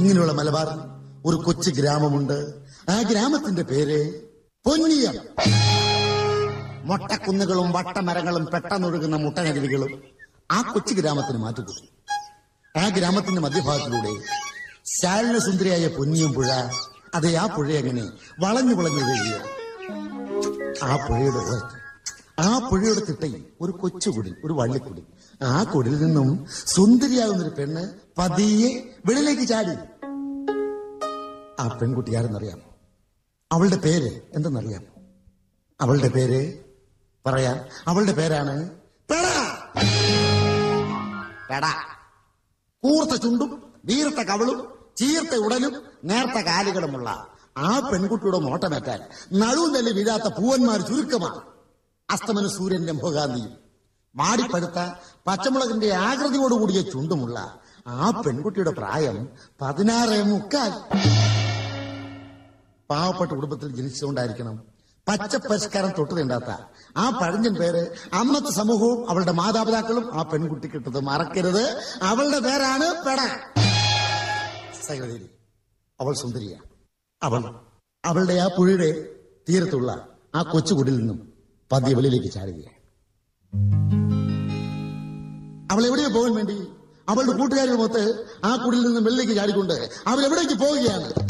ഇങ്ങനെയുള്ള മലബാറിൽ ഒരു കൊച്ചു ഗ്രാമമുണ്ട് ആ ഗ്രാമത്തിന്റെ പേര് പൊന്നിയം മൊട്ടക്കുന്നുകളും വട്ടമരങ്ങളും പെട്ടെന്നൊഴുകുന്ന മുട്ടനരുവികളും ആ കൊച്ചു ഗ്രാമത്തിന് മാറ്റുകൂട്ടി ആ ഗ്രാമത്തിന്റെ മധ്യഭാഗത്തിലൂടെ ശാലനസുന്ദരിയായ പൊന്നിയം പുഴ അതെ ആ പുഴ എങ്ങനെ വളഞ്ഞു വളഞ്ഞു ഒഴുകിയ ആ പുഴയുടെ ഓരത്ത് ആ പുഴയുടെ തിട്ടയിൽ ഒരു കൊച്ചുകുടിൽ ഒരു വള്ളിക്കുടി ആ കുടിൽ നിന്നും സുന്ദരിയാകുന്ന ഒരു പെണ്ണ് പതിയെ വെളിയിലേക്ക് ചാടി ആ പെൺകുട്ടി ആരെന്നറിയാമോ അവളുടെ പേര് എന്തെന്നറിയാമോ അവളുടെ പേര് പറയാം അവളുടെ പേരാണ് പെട പെട കൂർത്ത ചുണ്ടും വീർത്ത കവളും ചീർത്ത ഉടലും നേർത്ത കാലുകളുമുള്ള ആ പെൺകുട്ടിയുടെ നോട്ടമേറ്റാൽ നടുനെല്ലി വീഴാത്ത പൂവന്മാർ ചുരുക്കമാണ് അസ്തമന സൂര്യന്റെ മുഖകാന്തിയും മാടിപ്പഴുത്ത പച്ചമുളകിന്റെ ആകൃതിയോടുകൂടിയ ചുണ്ടുമുള്ള ആ പെൺകുട്ടിയുടെ പ്രായം പതിനാറ് മുക്കാൽ പാവപ്പെട്ട കുടുംബത്തിൽ ജനിച്ചുകൊണ്ടായിരിക്കണം പച്ച പരിഷ്കാരം തൊട്ട് തീണ്ടാത്ത ആ പഴഞ്ചൻ പേര് അന്നത്തെ സമൂഹവും അവളുടെ മാതാപിതാക്കളും ആ പെൺകുട്ടിക്ക് ഇട്ടത് മറക്കരുത് അവളുടെ പേരാണ് പെട സഹോദരി അവൾ സുന്ദരിയ അവൾ അവളുടെ ആ പുഴയുടെ തീരത്തുള്ള ആ കൊച്ചുകുടിൽ നിന്നും പതിയെ വെളിയിലേക്ക് ചാടുകയാണ് അവൾ എവിടെയോ പോകാൻ വേണ്ടി അവളുടെ കൂട്ടുകാരുടെ മൊത്ത് ആ കുടിൽ നിന്നും വെള്ളിലേക്ക് ചാടിക്കൊണ്ട് അവൾ എവിടേക്ക് പോവുകയാണ്